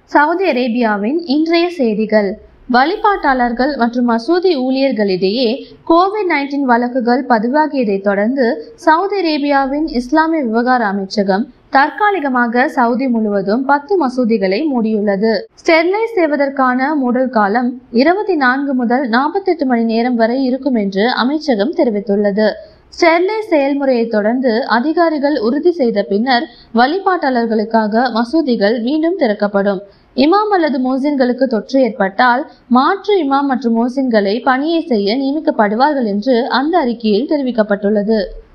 Saudi அரேபியாவின் இன்றைய செய்திகள் வழிபாட்டாளர்கள் மற்றும் மசூதி ஊழியர்களிடையே கோவிட் நைன்டீன் வழக்குகள் பதிவாகியதைத் தொடர்ந்து சவுதி அரேபியாவின் இஸ்லாமிய விவகார அமைச்சகம் தற்காலிகமாக சவுதி முழுவதும் பத்து மசூதிகளை மூடியுள்ளது ஸ்டெர்லைட் செய்வதற்கான மூடல் காலம் இருபத்தி நான்கு முதல் நாற்பத்தெட்டு மணி நேரம் வரை இருக்கும் என்று அமைச்சகம் தெரிவித்துள்ளது ஸ்டெர்லைட் செயல்முறையை தொடர்ந்து அதிகாரிகள் உறுதி செய்த பின்னர் வழிபாட்டாளர்களுக்காக மசூதிகள் மீண்டும் திறக்கப்படும் இமாம் அல்லது மோசின்களுக்கு தொற்று ஏற்பட்டால் மாற்று இமாம் மற்றும் மோசின்களை பணியை செய்ய நியமிக்கப்படுவார்கள் என்று அந்த அறிக்கையில் தெரிவிக்கப்பட்டுள்ளது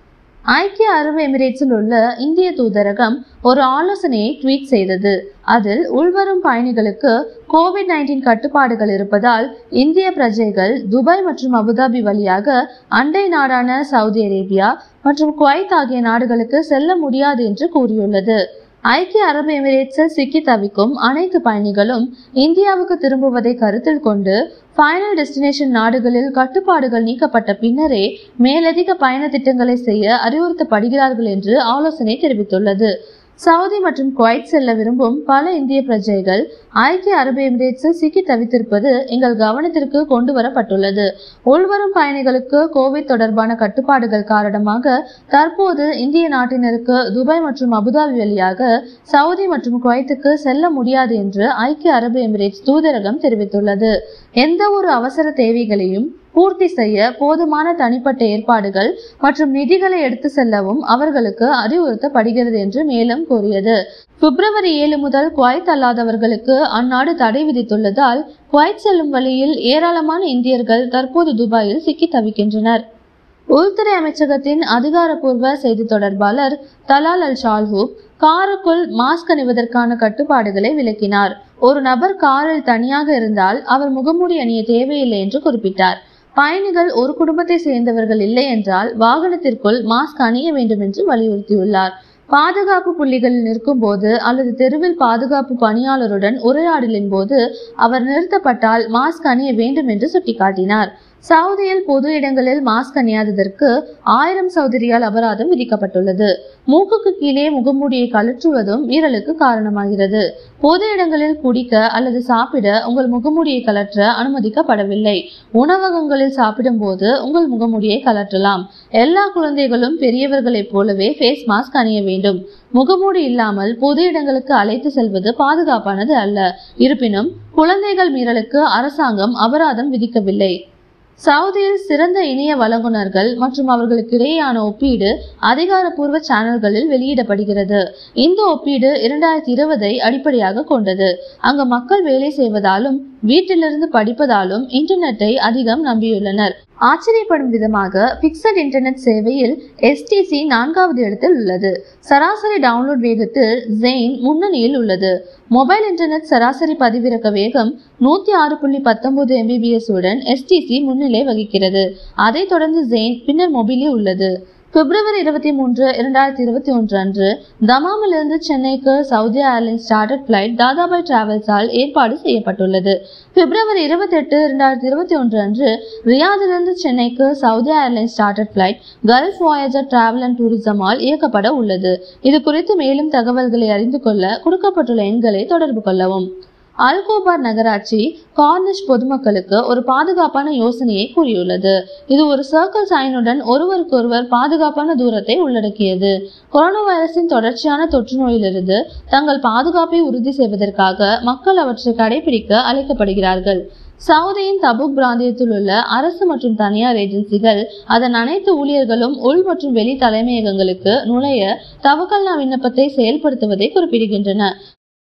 ஐக்கிய அரபு எமிரேட்ஸில் உள்ள இந்திய தூதரகம் ஒரு ஆலோசனையை ட்வீட் செய்தது அதில் உள்வரும் பயணிகளுக்கு கோவிட் நைன்டீன் கட்டுப்பாடுகள் இருப்பதால் இந்திய பிரஜைகள் துபாய் மற்றும் அபுதாபி வழியாக அண்டை நாடான சவுதி அரேபியா மற்றும் குவைத் ஆகிய நாடுகளுக்கு செல்ல முடியாது என்று கூறியுள்ளது ஐக்கிய அரபு எமிரேட்ஸில் சிக்கி தவிக்கும் அனைத்து பயணிகளும் இந்தியாவுக்கு திரும்புவதை கருத்தில் கொண்டு ஃபைனல் டெஸ்டினேஷன் நாடுகளில் கட்டுப்பாடுகள் நீக்கப்பட்ட பின்னரே மேலதிக பயண திட்டங்களை செய்ய அறிவுறுத்தப்படுகிறார்கள் என்று ஆலோசனை தெரிவித்துள்ளது சவுதி மற்றும் குவைத் செல்ல விரும்பும் பல இந்திய பிரஜைகள் ஐக்கிய அரபு எமிரேட்ஸில் சிக்கி தவித்திருப்பது எங்கள் கவனத்திற்கு கொண்டு வரப்பட்டுள்ளது உள்வரும் பயணிகளுக்கு கோவிட் தொடர்பான கட்டுப்பாடுகள் காரணமாக தற்போது இந்திய நாட்டினருக்கு துபாய் மற்றும் அபுதாபி வழியாக சவுதி மற்றும் குவைத்துக்கு செல்ல முடியாது என்று ஐக்கிய அரபு எமிரேட்ஸ் தூதரகம் தெரிவித்துள்ளது எந்த ஒரு அவசர தேவைகளையும் பூர்த்தி செய்ய போதுமான தனிப்பட்ட ஏற்பாடுகள் மற்றும் நிதிகளை எடுத்து செல்லவும் அவர்களுக்கு அறிவுறுத்தப்படுகிறது என்று மேலும் கூறியது பிப்ரவரி ஏழு முதல் குவைத் அல்லாதவர்களுக்கு அந்நாடு தடை விதித்துள்ளதால் குவைத் செல்லும் வழியில் ஏராளமான இந்தியர்கள் தற்போது துபாயில் சிக்கி தவிக்கின்றனர் உள்துறை அமைச்சகத்தின் அதிகாரப்பூர்வ செய்தி தொடர்பாளர் தலால் அல் ஷால்ஹூப் காருக்குள் மாஸ்க் அணிவதற்கான கட்டுப்பாடுகளை விளக்கினார் ஒரு நபர் காரில் தனியாக இருந்தால் அவர் முகமூடி அணிய தேவையில்லை என்று குறிப்பிட்டார் பயணிகள் ஒரு குடும்பத்தை சேர்ந்தவர்கள் இல்லை என்றால் வாகனத்திற்குள் மாஸ்க் அணிய வேண்டும் என்று வலியுறுத்தியுள்ளார் பாதுகாப்பு புள்ளிகளில் நிற்கும் போது அல்லது தெருவில் பாதுகாப்பு பணியாளருடன் உரையாடலின் போது அவர் நிறுத்தப்பட்டால் மாஸ்க் அணிய வேண்டும் என்று சுட்டிக்காட்டினார் சவுதியில் பொது இடங்களில் மாஸ்க் அணியாததற்கு ஆயிரம் சவுதி ரியால் அபராதம் விதிக்கப்பட்டுள்ளது மூக்குக்கு கீழே முகமூடியை கழற்றுவதும் மீறலுக்கு காரணமாகிறது பொது இடங்களில் குடிக்க அல்லது சாப்பிட உங்கள் முகமூடியை கலற்ற அனுமதிக்கப்படவில்லை உணவகங்களில் சாப்பிடும் போது உங்கள் முகமூடியை கலற்றலாம் எல்லா குழந்தைகளும் பெரியவர்களைப் போலவே ஃபேஸ் மாஸ்க் அணிய வேண்டும் முகமூடி இல்லாமல் பொது இடங்களுக்கு அழைத்து செல்வது பாதுகாப்பானது அல்ல இருப்பினும் குழந்தைகள் மீறலுக்கு அரசாங்கம் அபராதம் விதிக்கவில்லை சவுதியில் சிறந்த இணைய வழங்குனர்கள் மற்றும் அவர்களுக்கு இடையேயான ஒப்பீடு அதிகாரப்பூர்வ சேனல்களில் வெளியிடப்படுகிறது இந்த ஒப்பீடு இரண்டாயிரத்தி இருபதை அடிப்படையாக கொண்டது அங்கு மக்கள் வேலை செய்வதாலும் வீட்டிலிருந்து படிப்பதாலும் இன்டர்நெட்டை அதிகம் நம்பியுள்ளனர் ஆச்சரியப்படும் விதமாக பிக்சட் இன்டர்நெட் சேவையில் எஸ்டிசி நான்காவது இடத்தில் உள்ளது சராசரி டவுன்லோட் வேகத்தில் ஜெயின் முன்னணியில் உள்ளது மொபைல் இன்டர்நெட் சராசரி பதிவிறக்க வேகம் நூத்தி ஆறு புள்ளி பத்தொன்பது எம்பிபிஎஸ் உடன் எஸ்டிசி முன்னிலை வகிக்கிறது அதைத் தொடர்ந்து ஜெயின் பின்னர் மொபிலி உள்ளது பிப்ரவரி இருபத்தி மூன்று இரண்டாயிரத்தி இருபத்தி ஒன்று அன்று தமாமிலிருந்து சென்னைக்கு Saudi Airlines charter flight Dadabhai டிராவல்ஸால் ஏற்பாடு செய்யப்பட்டுள்ளது பிப்ரவரி இருபத்தி எட்டு இரண்டாயிரத்தி இருபத்தி ஒன்று அன்று ரியாதிலிருந்து சென்னைக்கு Saudi Airlines charter flight Gulf Voyager travel and டூரிசமால் இயக்கப்பட உள்ளது இது குறித்து மேலும் தகவல்களை அறிந்து கொள்ள கொடுக்கப்பட்டுள்ள எண்களை தொடர்பு கொள்ளவும் அல்கோபார் நகராட்சி கார்னிஷ் பொதுமக்களுக்கு ஒரு பாதுகாப்பான யோசனையை கூறியுள்ளது இது ஒரு சர்க்கிள் சைனுடன் ஒருவருக்கொருவர் பாதுகாப்பான தூரத்தை உள்ளடக்கியது கொரோனா வைரஸின் தொடர்ச்சியான தொற்று நோயிலிருந்து தங்கள் பாதுகாப்பை உறுதி செய்வதற்காக மக்கள் அவற்றை கடைபிடிக்க அழைக்கப்படுகிறார்கள் சவுதியின் தபுக் பிராந்தியத்தில் உள்ள அரசு மற்றும் தனியார் ஏஜென்சிகள் அதன் அனைத்து ஊழியர்களும் உள் மற்றும் வெளி தலைமையகங்களுக்கு நுழைய தவக்கல்னா விண்ணப்பத்தை செயல்படுத்துவதை குறிப்பிடுகின்றன